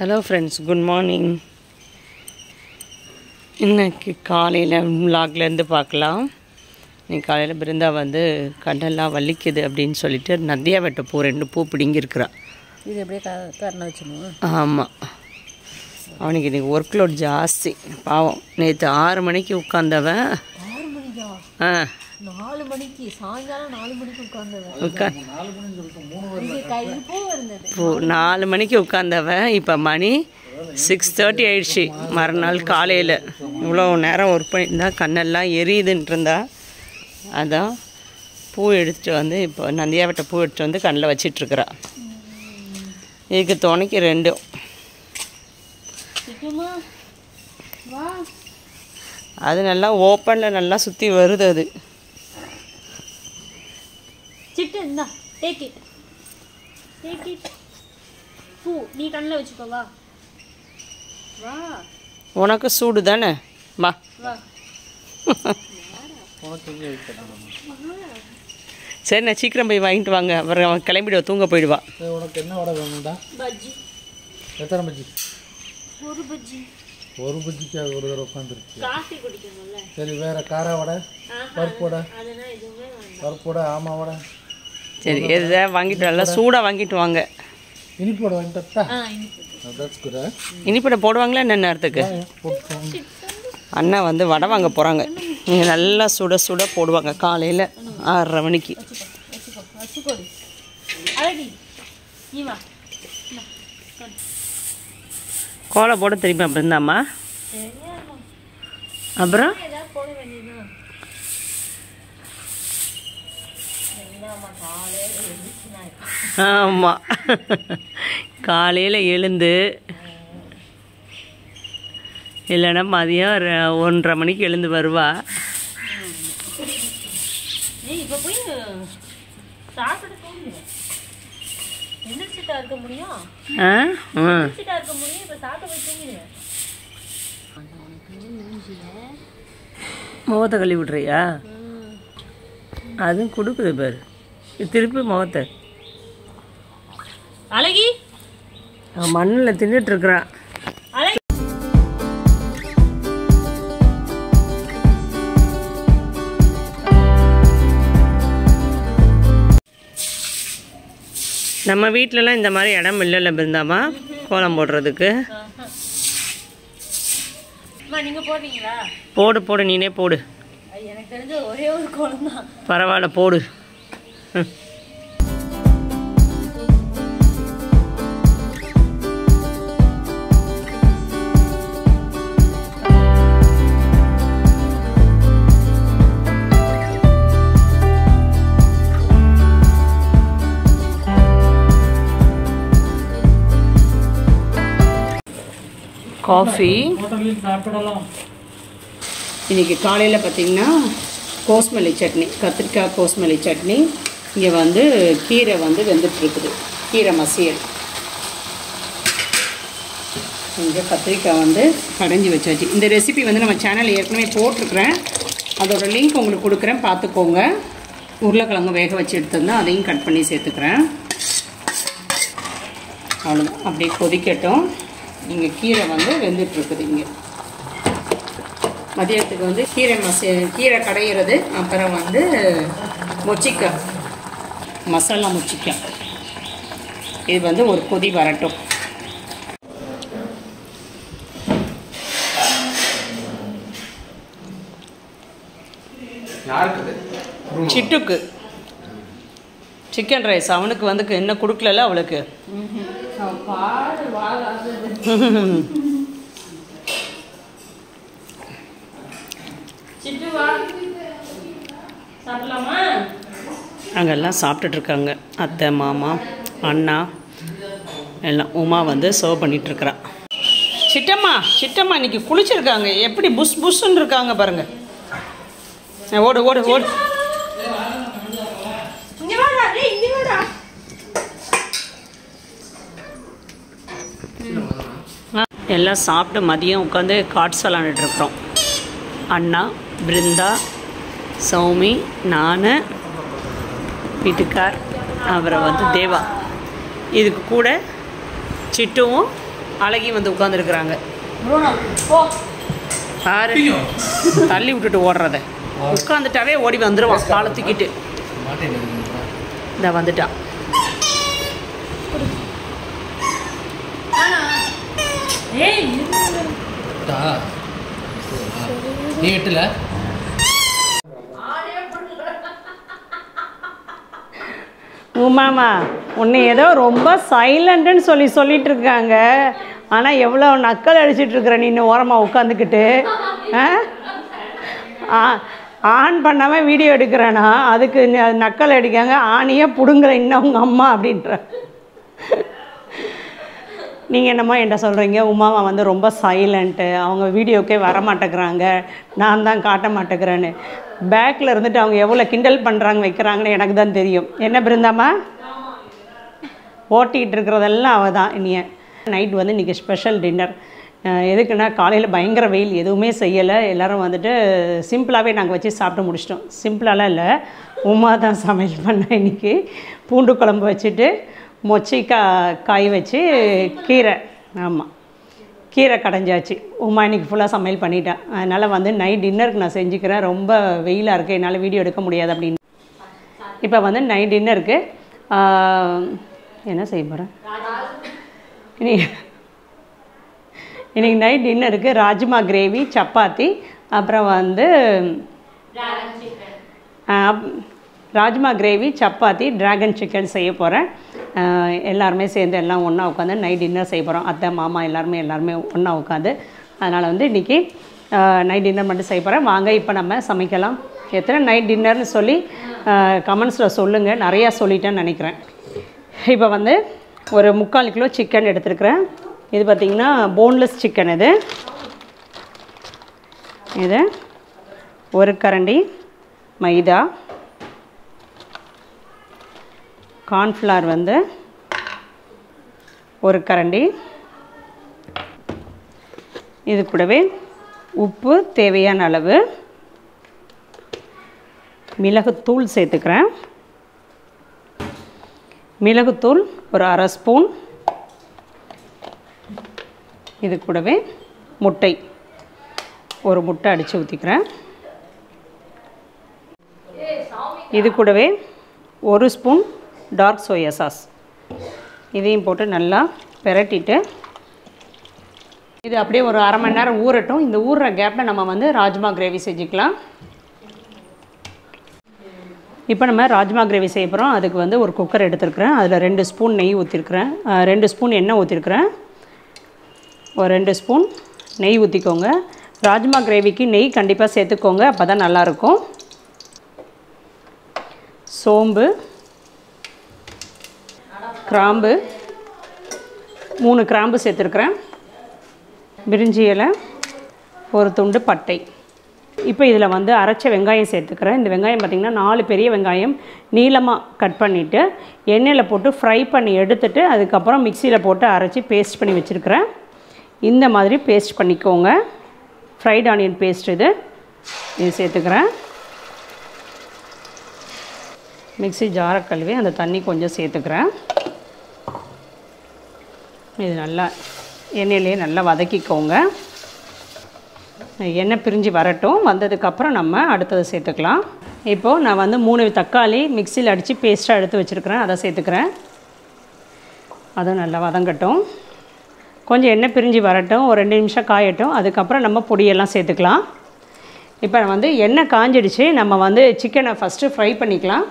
Hello friends good morning இன்னைக்கு காலையில் விலாக்லேருந்து பார்க்கலாம் இன்னைக்கு காலையில் பிருந்தா வந்து கண்ணெல்லாம் வலிக்குது அப்படின்னு சொல்லிட்டு நதியா வெட்ட பூ ரெண்டு பூ பிடுங்கியிருக்கிறா இது எப்படியே க கரணை வச்சுருவோம் ஆமாம் அவனுக்கு இன்னைக்கு ஒர்க் லோட் ஜாஸ்தி பாவம் நேற்று ஆறு மணிக்கு உட்காந்தவன் ஆறு மணிக்கா ஆ நாலு மணிக்கு சாயங்காலம் நாலு மணிக்கு உட்காந்தவன் உட்கா இது கை இது பூ இருந்தது இப்போ நாலு மணிக்கு உட்காந்தவன் இப்போ மணி சிக்ஸ் தேர்ட்டி ஆயிடுச்சு மறுநாள் காலையில் இவ்வளோ நேரம் ஒர்க் பண்ணியிருந்தா கண்ணெல்லாம் எரியுதுன்ட்டு இருந்தா அதான் பூ எடுத்துகிட்டு வந்து இப்போ நந்தியாவட்ட பூ எடுத்துட்டு வந்து கண்ணில் வச்சிட்ருக்குறா இதுக்கு துணைக்கு ரெண்டும் சிக்குமா வா அது நல்லா ஓப்பனில் நல்லா சுற்றி வருது அது சிட்டு இந்தா டேக் இட் டேக் இட் பூ நீ கண்ணில் வச்சுக்கோ வா வா உனக்கு சூடு தானே வா வா சரி நான் சீக்கிரம் போய் வாங்கிட்டு வாங்க அப்புறம் அவன் கிளம்பிடுவா தூங்க போயிடுவா ஏய், உனக்கு என்ன வடை வேணும்டா பஜ்ஜி எத்தனை பஜ்ஜி ஒரு பஜ்ஜி ஒரு பஜ்ஜிக்காக ஒரு தடவை உட்காந்துருச்சு காஃபி குடிக்கணும்ல சரி வேற காரா வடை பருப்பு வடை அதெல்லாம் எதுவுமே வேண்டாம் பருப்பு வடை ஆமா வடை சரி எதை வாங்கிட்டு நல்லா சூடாக வாங்கிட்டு வாங்க இனிப்பு வடை வாங்கிட்டா ஆ இனிப்பு தட்ஸ் குட் இனிப்படை போடுவாங்களா என்ன நேரத்துக்கு போட்டு அண்ணா வந்து வடை வாங்க போகிறாங்க இங்கே நல்லா சுட சுட போடுவாங்க காலையில் ஆறரை மணிக்கு வச்சுக்கோ வச்சுக்கோடி அழகி நீ வா இந்தா, கொடு. கோலம் போட தெரியுமா பிருந்தாம்மா தெரியாது அப்புறம் ஏதாவது போட வேண்டியதுதான் என்னம்மா காலையில் எழுந்துச்சு நான் ஆமாம் காலையில் எழுந்து இல்லைன்னா மதியம் ர- ஒன்றரை மணிக்கு எழுந்து வருவா ஏய் இப்போ போய் சாப்பிட்டு தூங்குங்க எந்திரிச்சிட்டா இருக்க முடியும் ஆ ம் எந்திரிச்சிட்டா இருக்க முடியும் இப்போ சாப்பிட்டு போய் தூங்கிடுங்க முகத்தை கழுவி விட்றியா அதுவும் கொடுக்குது பாரு இது திருப்பி முகத்தை அழகி மண்ணில் தின்னுட்டுருக்குறான் அழகி நம்ம வீட்டிலலாம் இந்த மாதிரி இடம் இல்லைல்ல பிருந்தாமா கோலம் போடுறதுக்கு அம்மா நீங்க போடுறீங்களா போடு போடு நீனே போடு ஐ, எனக்கு தெரிஞ்ச ஒரே ஒரு கோலம் தான் பரவாயில்ல போடு ம். காஃபி ஹோட்டலில் சாப்பிடலாம் இன்றைக்கி காலையில் பார்த்திங்கன்னா கோஸ்மல்லி சட்னி கத்திரிக்காய் கோஸ்மல்லி சட்னி இங்கே வந்து கீரை வந்து வெந்துட்டுருக்குது கீரை மசியல் இங்கே கத்திரிக்காய் வந்து கடைஞ்சி வச்சாச்சு இந்த ரெசிபி வந்து நம்ம சேனல் ஏற்கனவே போட்டிருக்கிறேன் அதோட லிங்க் உங்களுக்கு கொடுக்குறேன் பார்த்துக்கோங்க உருளைக்கிழங்கு வேக வச்சு எடுத்திருந்தேன் அதையும் கட் பண்ணி சேர்த்துக்கிறேன் அவ்வளோதான் அப்படியே கொதிக்கட்டும் இங்கே கீரை வந்து வெந்துட்டுருக்குது இங்கே மதியத்துக்கு வந்து கீரை மச கீரை கடையிறது அப்புறம் வந்து மொச்சிக்காய் மசாலா மொச்சிக்காய் இது வந்து ஒரு கொதி வரட்டும் சிட்டுக்கு சிக்கன் ரைஸ் அவனுக்கு வந்து என்ன கொடுக்கல அவளுக்கு சிட்டு வா சாப்பிடலாமா அங்கெல்லாம் சாப்பிட்டுட்டு இருக்காங்க அத்தை மாமா அண்ணா எல்லாம் உமா வந்து சர்வ் பண்ணிட்டு இருக்கிறா சிட்டம்மா சிட்டம்மா இன்னைக்கு குளிச்சிருக்காங்க எப்படி புஷ் புஷ்ன்னு இருக்காங்க பாருங்க அஹ் ஓடு ஓடு ஓடு இங்க வாடா டேய் இங்க வாடா எல்லாம் சாப்பிட்டு மதியம் உட்காந்து காட்ஸ் விளாண்டுட்டு இருக்கிறோம் அண்ணா பிருந்தா சௌமி நான் வீட்டுக்கார் அப்புறம் வந்து தேவா இதுக்கு கூட சிட்டுவும் அழகி வந்து உட்காந்துருக்குறாங்க பாரு தள்ளி விட்டுட்டு ஓடுறத உட்காந்துட்டாவே ஓடி வந்துடுவான் காலை தூக்கிட்டு இந்த வந்துட்டான் ஏய் நீ எட்டுல உமாமா உன்னை ஏதோ ரொம்ப சைலண்ட்டுன்னு சொல்லி சொல்லிட்டு இருக்காங்க ஆனால் எவ்வளோ நக்கல் அடிச்சிட்டு இருக்கிற நீ இன்னும் ஓரமாக உட்காந்துக்கிட்டு ஆ? ஆ ஆன் பண்ணாமல் வீடியோ எடுக்கிறேனா அதுக்கு ந- நக்கல் அடிக்காங்க ஆணியே பிடுங்குற இன்னும் உங்கள் அம்மா அப்படின்ற நீங்கள் என்னம்மா என்கிட்ட சொல்கிறீங்க உமாமா வந்து ரொம்ப சைலண்ட்டு அவங்க வீடியோக்கே வர மாட்டேங்கிறாங்க நான் தான் காட்ட மாட்டேங்கிறேன்னு பேக்கில் இருந்துட்டு அவங்க எவ்வளோ கிண்டல் பண்ணுறாங்க வைக்கிறாங்கன்னு எனக்கு தான் தெரியும் என்ன பிருந்தாம்மா ஓட்டிகிட்டு இருக்கிறதெல்லாம் அவள் தான் இனிய நைட் வந்து இன்றைக்கி ஸ்பெஷல் டின்னர் எதுக்குன்னா காலையில் பயங்கர வெயில் எதுவுமே செய்யலை எல்லோரும் வந்துட்டு சிம்பிளாகவே நாங்கள் வச்சு சாப்பிட்டு முடிச்சிட்டோம் சிம்பிளாலாம் இல்லை உமா தான் சமையல் பண்ணேன் இன்றைக்கி பூண்டு குழம்பு வச்சுட்டு மொச்சைக்கா காய் வச்சு கீரை ஆமாம் கீரை கடைஞ்சாச்சு உமா இன்னைக்கு ஃபுல்லாக சமையல் பண்ணிட்டேன் அதனால் வந்து நைட் டின்னருக்கு நான் செஞ்சுக்கிறேன் ரொம்ப வெயிலாக இருக்குது என்னால் வீடியோ எடுக்க முடியாது அப்படின்னு இப்போ வந்து நைட் டின்னருக்கு என்ன செய்ய போகிறேன் இனி இன்னைக்கு நைட் டின்னருக்கு ராஜ்மா கிரேவி சப்பாத்தி அப்புறம் வந்து ஆஹ், ராஜ்மா கிரேவி சப்பாத்தி டிராகன் சிக்கன் செய்ய போகிறேன் எல்லாருமே சேர்ந்து எல்லாம் ஒன்றா உட்காந்து நைட் டின்னர் செய்ய போகிறோம் அத்தை மாமா எல்லாருமே எல்லாருமே ஒன்றா உட்காந்து அதனால் வந்து இன்றைக்கி நைட் டின்னர் மட்டும் செய்ய போகிறேன் வாங்க இப்போ நம்ம சமைக்கலாம் எத்தனை நைட் டின்னர்னு சொல்லி கமெண்ட்ஸில் சொல்லுங்கள் நிறையா சொல்லிட்டேன்னு நினைக்கிறேன் இப்போ வந்து ஒரு முக்கால் கிலோ சிக்கன் எடுத்துருக்குறேன் இது பார்த்திங்கன்னா போன்லெஸ் சிக்கன் இது இது ஒரு கரண்டி மைதா கார்ன்ஃப்ளவர் வந்து ஒரு கரண்டி இது கூடவே உப்பு தேவையான அளவு மிளகுத்தூள் சேர்த்துக்கிறேன் மிளகுத்தூள் ஒரு அரை ஸ்பூன் இது கூடவே முட்டை ஒரு முட்டை அடித்து ஊற்றிக்கிறேன் இது கூடவே ஒரு ஸ்பூன் டார்க் சோயா சாஸ் இதையும் போட்டு நல்லா பிரட்டிட்டு இது அப்படியே ஒரு அரை மணி நேரம் ஊறட்டும் இந்த ஊறுற கேப்பில் நம்ம வந்து ராஜ்மா கிரேவி செஞ்சுக்கலாம் இப்போ நம்ம ராஜ்மா கிரேவி செய்ய போகிறோம் அதுக்கு வந்து ஒரு குக்கர் எடுத்துருக்குறேன் அதில் ரெண்டு ஸ்பூன் நெய் ஊற்றிருக்கிறேன் ரெண்டு ஸ்பூன் எண்ணெய் ஊற்றிருக்கிறேன் ஒரு ரெண்டு ஸ்பூன் நெய் ஊற்றிக்கோங்க ராஜ்மா கிரேவிக்கு நெய் கண்டிப்பாக சேர்த்துக்கோங்க அப்போ தான் நல்லாயிருக்கும் சோம்பு கிராம்பு மூணு கிராம்பு சேர்த்துருக்குறேன் பிரிஞ்சி இலை ஒரு துண்டு பட்டை இப்போ இதில் வந்து அரைச்ச வெங்காயம் சேர்த்துக்கிறேன் இந்த வெங்காயம் பார்த்திங்கன்னா நாலு பெரிய வெங்காயம் நீளமாக கட் பண்ணிவிட்டு எண்ணெயில் போட்டு ஃப்ரை பண்ணி எடுத்துட்டு அதுக்கப்புறம் மிக்சியில் போட்டு அரைச்சி பேஸ்ட் பண்ணி வச்சுருக்கிறேன் இந்த மாதிரி பேஸ்ட் பண்ணிக்கோங்க ஃப்ரைட் ஆனியன் பேஸ்ட் இது இது சேர்த்துக்கிறேன் மிக்ஸி ஜாரை கழுவி அந்த தண்ணி கொஞ்சம் சேர்த்துக்கிறேன் இது நல்லா எண்ணெயிலே நல்லா வதக்கிக்கோங்க எண்ணெய் பிரிஞ்சு வரட்டும் வந்ததுக்கப்புறம் நம்ம அடுத்ததை சேர்த்துக்கலாம் இப்போது நான் வந்து மூணு தக்காளி மிக்சியில் அடித்து பேஸ்ட்டாக எடுத்து வச்சுருக்கிறேன் அதை சேர்த்துக்கிறேன் அதுவும் நல்லா வதங்கட்டும் கொஞ்சம் எண்ணெய் பிரிஞ்சு வரட்டும் ஒரு ரெண்டு நிமிஷம் காயட்டும் அதுக்கப்புறம் நம்ம பொடியெல்லாம் சேர்த்துக்கலாம் இப்போ வந்து எண்ணெய் காஞ்சிடுச்சு நம்ம வந்து சிக்கனை ஃபஸ்ட்டு ஃப்ரை பண்ணிக்கலாம்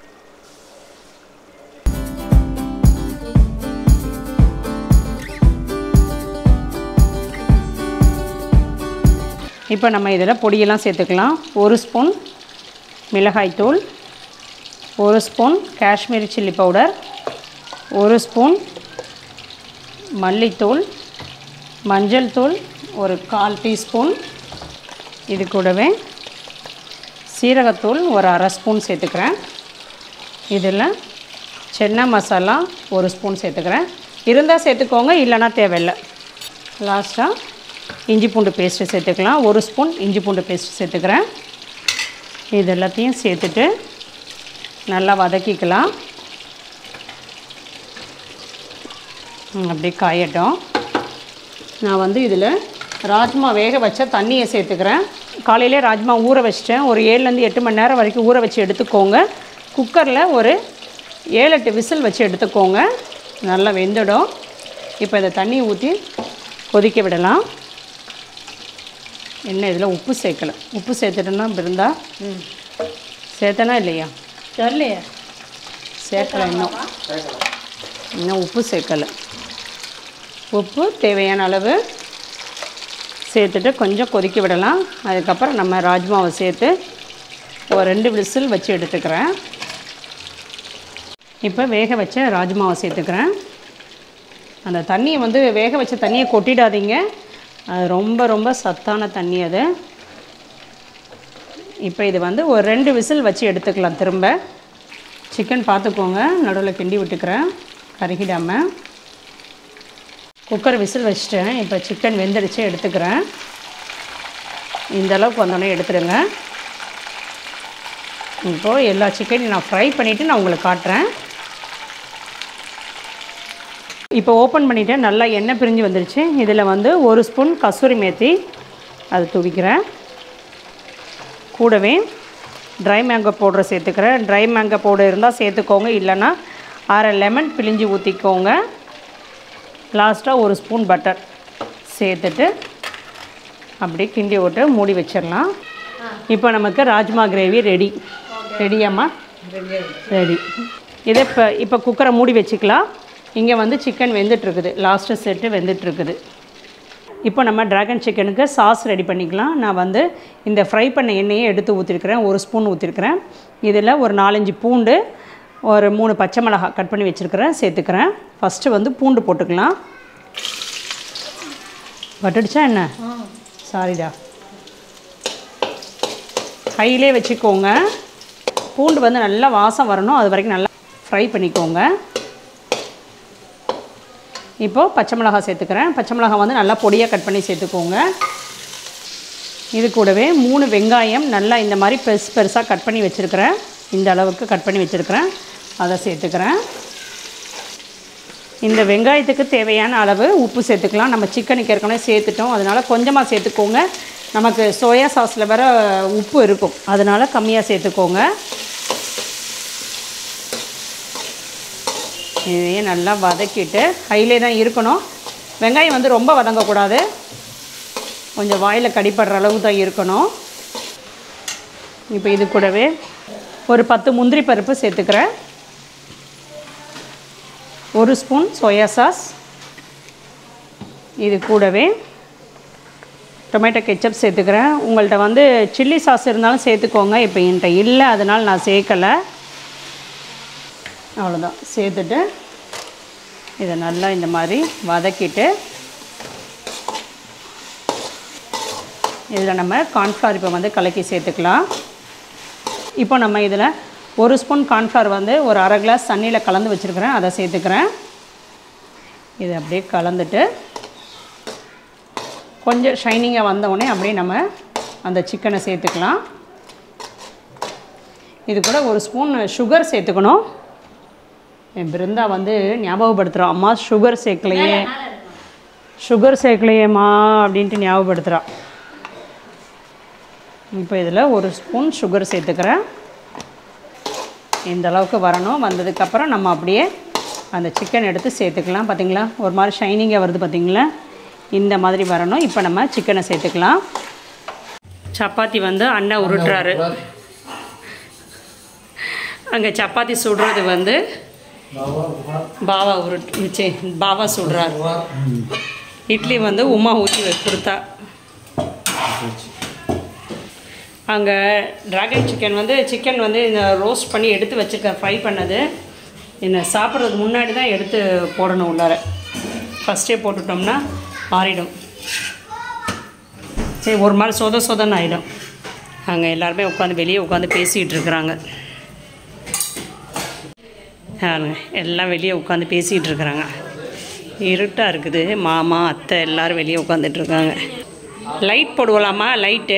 இப்போ நம்ம இதில் பொடியெல்லாம் சேர்த்துக்கலாம் ஒரு ஸ்பூன் மிளகாய்த்தூள் ஒரு ஸ்பூன் காஷ்மீரி சில்லி பவுடர் ஒரு ஸ்பூன் மல்லித்தூள் மஞ்சள் தூள் ஒரு கால் டீஸ்பூன் இது கூடவே சீரகத்தூள் ஒரு அரை ஸ்பூன் சேர்த்துக்கிறேன் இதில் சென்னா மசாலா ஒரு ஸ்பூன் சேர்த்துக்கிறேன் இருந்தால் சேர்த்துக்கோங்க இல்லைன்னா தேவையில்லை லாஸ்ட்டாக இஞ்சி பூண்டு பேஸ்ட்டு சேர்த்துக்கலாம் ஒரு ஸ்பூன் இஞ்சி பூண்டு பேஸ்ட் சேர்த்துக்கிறேன் இது எல்லாத்தையும் சேர்த்துட்டு நல்லா வதக்கிக்கலாம் ம், அப்படியே காயட்டும் நான் வந்து இதில் ராஜ்மா வேக வச்ச தண்ணியை சேர்த்துக்கிறேன் காலையிலே ராஜ்மா ஊற வச்சிட்டேன் ஒரு ஏழுலேருந்து எட்டு மணி நேரம் வரைக்கும் ஊற வச்சு எடுத்துக்கோங்க குக்கரில் ஒரு ஏழு எட்டு விசில் வச்சு எடுத்துக்கோங்க நல்லா வெந்துடும் இப்போ இதை தண்ணி ஊற்றி கொதிக்க விடலாம் என்ன இதில் உப்பு சேர்க்கலை உப்பு சேர்த்துட்டோன்னா இருந்தா சேர்த்தனா இல்லையா தெரியலையே சேர்க்கலை இன்னும் இன்னும் உப்பு சேர்க்கலை உப்பு தேவையான அளவு சேர்த்துட்டு கொஞ்சம் கொதிக்க விடலாம் அதுக்கப்புறம் நம்ம ராஜ்மாவை சேர்த்து ஒரு ரெண்டு விசில் வச்சு எடுத்துக்கிறேன் இப்போ வேக வச்ச ராஜ்மாவை சேர்த்துக்கிறேன் அந்த தண்ணியை வந்து வேக வச்ச தண்ணியை கொட்டிடாதீங்க அது ரொம்ப ரொம்ப சத்தான தண்ணி அது இப்போ இது வந்து ஒரு ரெண்டு விசில் வச்சு எடுத்துக்கலாம் திரும்ப சிக்கன் பார்த்துக்கோங்க நடுவில் கிண்டி விட்டுக்கிறேன் கருகிடாமல் குக்கர் விசில் வச்சுட்டேன் இப்போ சிக்கன் வெந்துடுச்சு எடுத்துக்கிறேன் இந்த அளவுக்கு வந்தோடனே எடுத்துடுங்க இப்போது எல்லா சிக்கனையும் நான் ஃப்ரை பண்ணிவிட்டு நான் உங்களுக்கு காட்டுறேன் இப்போ ஓப்பன் பண்ணிவிட்டேன் நல்லா எண்ணெய் பிரிஞ்சு வந்துருச்சு இதில் வந்து ஒரு ஸ்பூன் கசூரி மேத்தி அது துவிக்கிறேன் கூடவே ட்ரை மேங்கோ பவுடரை சேர்த்துக்கிறேன் ட்ரை மேங்கோ பவுடர் இருந்தால் சேர்த்துக்கோங்க இல்லைன்னா அரை லெமன் பிழிஞ்சு ஊற்றிக்கோங்க லாஸ்ட்டாக ஒரு ஸ்பூன் பட்டர் சேர்த்துட்டு அப்படியே கிண்டி விட்டு மூடி வச்சிடலாம் இப்போ நமக்கு ராஜ்மா கிரேவி ரெடி ரெடியாம்மா ரெடி இதை இப்போ இப்போ குக்கரை மூடி வச்சுக்கலாம் இங்கே வந்து சிக்கன் வெந்துட்டுருக்குது லாஸ்ட்டு செட்டு வெந்துட்டுருக்குது இப்போ நம்ம டிராகன் சிக்கனுக்கு சாஸ் ரெடி பண்ணிக்கலாம் நான் வந்து இந்த ஃப்ரை பண்ண எண்ணெயை எடுத்து ஊற்றிருக்கிறேன் ஒரு ஸ்பூன் ஊற்றிருக்கிறேன் இதில் ஒரு நாலஞ்சு பூண்டு ஒரு மூணு பச்சை மிளகாய் கட் பண்ணி வச்சுருக்கிறேன் சேர்த்துக்கிறேன் ஃபஸ்ட்டு வந்து பூண்டு போட்டுக்கலாம் பட்டுடுச்சா என்ன சாரிடா ஹையிலே வச்சுக்கோங்க பூண்டு வந்து நல்லா வாசம் வரணும் அது வரைக்கும் நல்லா ஃப்ரை பண்ணிக்கோங்க இப்போது பச்சை மிளகாய் சேர்த்துக்கிறேன் பச்சை மிளகாய் வந்து நல்லா பொடியாக கட் பண்ணி சேர்த்துக்கோங்க இது கூடவே மூணு வெங்காயம் நல்லா இந்த மாதிரி பெருசு பெருசாக கட் பண்ணி வச்சுருக்கிறேன் இந்த அளவுக்கு கட் பண்ணி வச்சுருக்கிறேன் அதை சேர்த்துக்கிறேன் இந்த வெங்காயத்துக்கு தேவையான அளவு உப்பு சேர்த்துக்கலாம் நம்ம சிக்கனுக்கு ஏற்கனவே சேர்த்துட்டோம் அதனால் கொஞ்சமாக சேர்த்துக்கோங்க நமக்கு சோயா சாஸில் வேற உப்பு இருக்கும் அதனால் கம்மியாக சேர்த்துக்கோங்க இதையும் நல்லா வதக்கிட்டு ஹைலே தான் இருக்கணும் வெங்காயம் வந்து ரொம்ப வதங்கக்கூடாது கொஞ்சம் வாயில் கடிப்படுற அளவு தான் இருக்கணும் இப்போ இது கூடவே ஒரு பத்து முந்திரி பருப்பு சேர்த்துக்கிறேன் ஒரு ஸ்பூன் சோயா சாஸ் இது கூடவே டொமேட்டோ கெச்சப் சேர்த்துக்கிறேன் உங்கள்கிட்ட வந்து சில்லி சாஸ் இருந்தாலும் சேர்த்துக்கோங்க இப்போ என்கிட்ட இல்லை அதனால் நான் சேர்க்கலை அவ்வளோதான் சேர்த்துட்டு இதை நல்லா இந்த மாதிரி வதக்கிட்டு இதில் நம்ம கார்ன்ஃப்ளவர் இப்போ வந்து கலக்கி சேர்த்துக்கலாம் இப்போ நம்ம இதில் ஒரு ஸ்பூன் கார்ன்ஃப்ளவர் வந்து ஒரு அரை கிளாஸ் தண்ணியில் கலந்து வச்சுருக்கிறேன் அதை சேர்த்துக்கிறேன் இதை அப்படியே கலந்துட்டு கொஞ்சம் ஷைனிங்காக வந்தவுடனே அப்படியே நம்ம அந்த சிக்கனை சேர்த்துக்கலாம் இது கூட ஒரு ஸ்பூன் சுகர் சேர்த்துக்கணும் என் பிருந்தா வந்து ஞாபகப்படுத்துகிறோம் அம்மா சுகர் சேர்க்கலையே சுகர் சேர்க்கலையேம்மா அப்படின்ட்டு ஞாபகப்படுத்துகிறா இப்போ இதில் ஒரு ஸ்பூன் சுகர் சேர்த்துக்கிறேன் இந்த அளவுக்கு வரணும் வந்ததுக்கப்புறம் நம்ம அப்படியே அந்த சிக்கன் எடுத்து சேர்த்துக்கலாம் பார்த்தீங்களா ஒரு மாதிரி ஷைனிங்காக வருது பார்த்தீங்களா இந்த மாதிரி வரணும் இப்போ நம்ம சிக்கனை சேர்த்துக்கலாம் சப்பாத்தி வந்து அண்ணன் உருட்டுறாரு அங்கே சப்பாத்தி சுடுறது வந்து பாவா உருட்டு சே பாவா சுடுறாரு இட்லி வந்து உமா ஊற்றி கொடுத்தா அங்கே ட்ராகன் சிக்கன் வந்து சிக்கன் வந்து இந்த ரோஸ்ட் பண்ணி எடுத்து வச்சுருக்கேன் ஃப்ரை பண்ணது என்ன சாப்பிட்றதுக்கு முன்னாடி தான் எடுத்து போடணும் உள்ளார ஃபஸ்ட்டே போட்டுட்டோம்னா ஆறிடும் சரி ஒரு மாதிரி சொத சொதன்னு ஆகிடும் அங்கே எல்லாருமே உட்காந்து வெளியே உட்காந்து பேசிகிட்டு இருக்கிறாங்க பாருங்க எல்லாம் வெளியே உட்காந்து பேசிகிட்டு இருக்கிறாங்க இருட்டாக இருக்குது மாமா அத்தை எல்லோரும் வெளியே உட்காந்துட்டு இருக்காங்க லைட் போடுவலாமா லைட்டு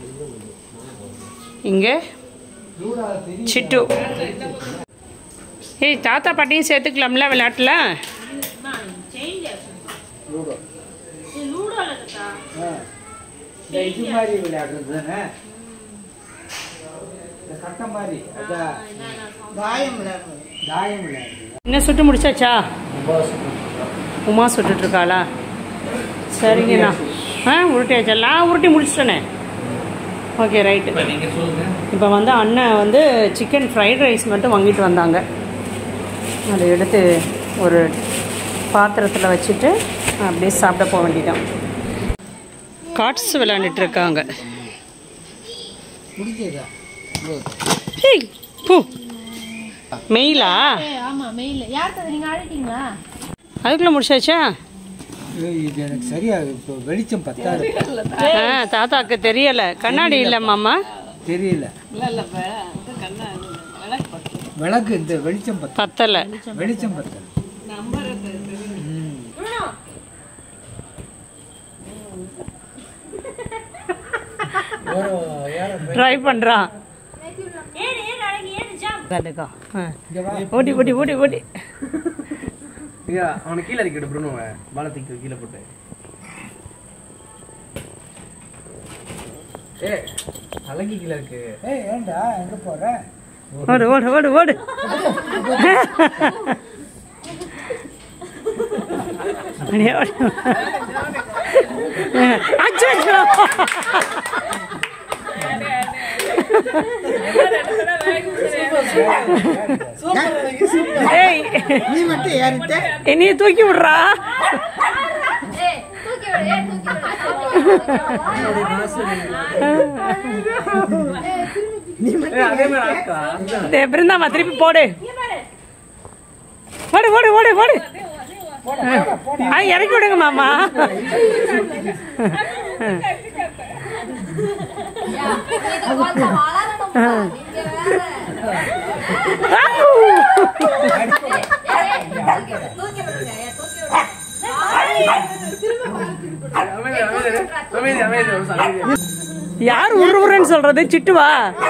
இங்கே சிட்டு ஏய் தாத்தா பாட்டியும் சேர்த்துக்கலாம்ல விளையாட்டில் சேஞ்ச் லூடோ லூடோல இருக்கா ஆ இந்த இது மாதிரி விளையாடுறது தானே இந்த கட்ட மாதிரி அதான் தாயம் விளையாடுறது தாயம் விளையாடுறது என்ன சுட்டு முடிச்சாச்சா உமா சுட்டுட்ருக்காளா சரிங்கண்ணா ஆ உருட்டியாச்செல்லாம் உருட்டி முடிச்சிட்டேனே ஓகே ரைட்டு இப்போ நீங்கள் சொல்லுங்கள் இப்போ வந்து அண்ணன் வந்து சிக்கன் ஃப்ரைட் ரைஸ் மட்டும் வாங்கிட்டு வந்தாங்க அதை எடுத்து ஒரு பாத்திரத்தில் வச்சுட்டு அப்படியே சாப்பிட போக வேண்டியதான் காட்ஸ் விளையாண்டுட்டு இருக்காங்க முடிஞ்சதா ஹேய், பூ மெயிலா ஆமா மெயில் யாருக்கு நீங்க ஆடிட்டீங்களா அதுக்குள்ளே முடிச்சாச்சா இது எனக்கு சரியா இப்போ வெளிச்சம் பத்தாது ஆ தாத்தாக்கு தெரியல கண்ணாடி இல்லை மாமா தெரியல விளக்கு இந்த வெளிச்சம் பத்த பத்தலை வெளிச்சம் பத்தல ட்ரை பண்ணுறான் ஏன் ஏன் அழகி ஏன் ஜம்ப் அதுக்கா ஓடி ஓடி ஓடி ஓடி ஐயா அவனை கீழே இறக்கிட்டு ப்ரூனோவை பாலை தூக்கி கீழே போட்டு ஏ அழகி கீழே இருக்கு ஏய் ஏண்டா எங்க போற ஓடு ஓடு ஓடு ஓடு அப்படியே ஓடு. அச்சோ, அச்சோ. ஏய், நீ மட்டும் ஏறிட்ட என்னைய தூக்கி விடுறா அதே மாதிரி ஆக்கா டேய், பிருந்தாமா திருப்பி போடு ஓடு ஓடு ஓடு ஓடு ஆ இறக்கி விடுங்க மாமா அமைதி அமைதி அமைதி அமைதி அமைதி யார் உரு உருன்னு சொல்றது சிட்டுவா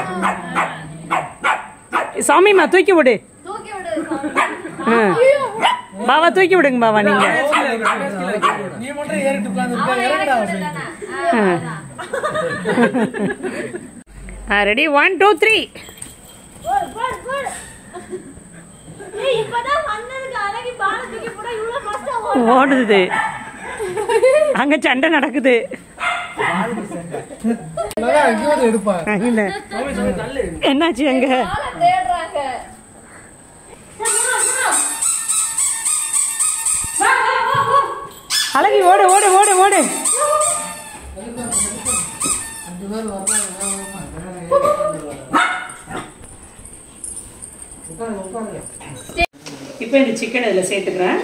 சாமிமா தூக்கி விடு ஆ. பாவா தூக்கி விடுங்க பாவா நீங்க நீ மட்டும் ஏறிட்டு உட்கார்ந்து ரெடி ஒன் டூ த்ரீ போடு, போடு, போடு. ஏய், இப்பதான் வந்ததுக்கு அழகி பாலை தூக்கி போட்டா இவ்வளவு fast ஆ ஓடுது. ஓடுது அங்க சண்டை நடக்குது இல்ல. என்னாச்சு அங்க அழகி ஓடு ஓடு ஓடு ஓடு இப்போ இந்த சிக்கன் இதில் சேர்த்துக்கிறேன்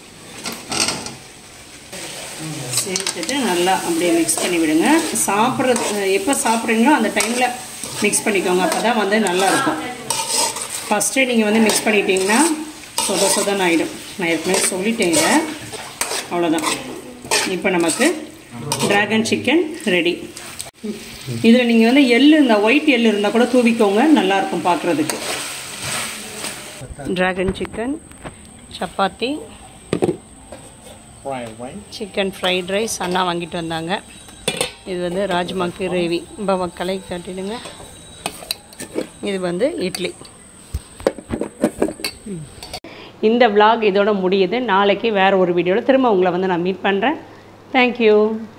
சேர்த்துட்டு நல்லா அப்படியே மிக்ஸ் பண்ணி விடுங்க சாப்பிட்றது எப்போ சாப்பிட்றீங்களோ அந்த டைமில் மிக்ஸ் பண்ணிக்கோங்க அப்போ தான் வந்து நல்லா இருக்கும் ஃபஸ்ட்டே நீங்கள் வந்து மிக்ஸ் பண்ணிட்டீங்கன்னா சொத சொதன்னு ஆகிடும் நான் ஏற்கனவே சொல்லிட்டேன் இதை அவ்வளோதான் இப்போ நமக்கு டிராகன் சிக்கன் ரெடி இதில் நீங்கள் வந்து எள்ளு இந்த ஒயிட் எள்ளு இருந்தால் கூட தூவிக்கோங்க நல்லாயிருக்கும் பார்க்குறதுக்கு டிராகன் சிக்கன் சப்பாத்தி சிக்கன் ஃப்ரைட் ரைஸ் அண்ணா வாங்கிட்டு வந்தாங்க இது வந்து ராஜ்மா கிரேவி பாபா கலை காட்டிடுங்க இது வந்து இட்லி ம். இந்த vlog இதோட முடியுது நாளைக்கு வேறு ஒரு வீடியோவில் திரும்ப உங்களை வந்து நான் மீட் பண்ணுறேன் தேங்க்யூ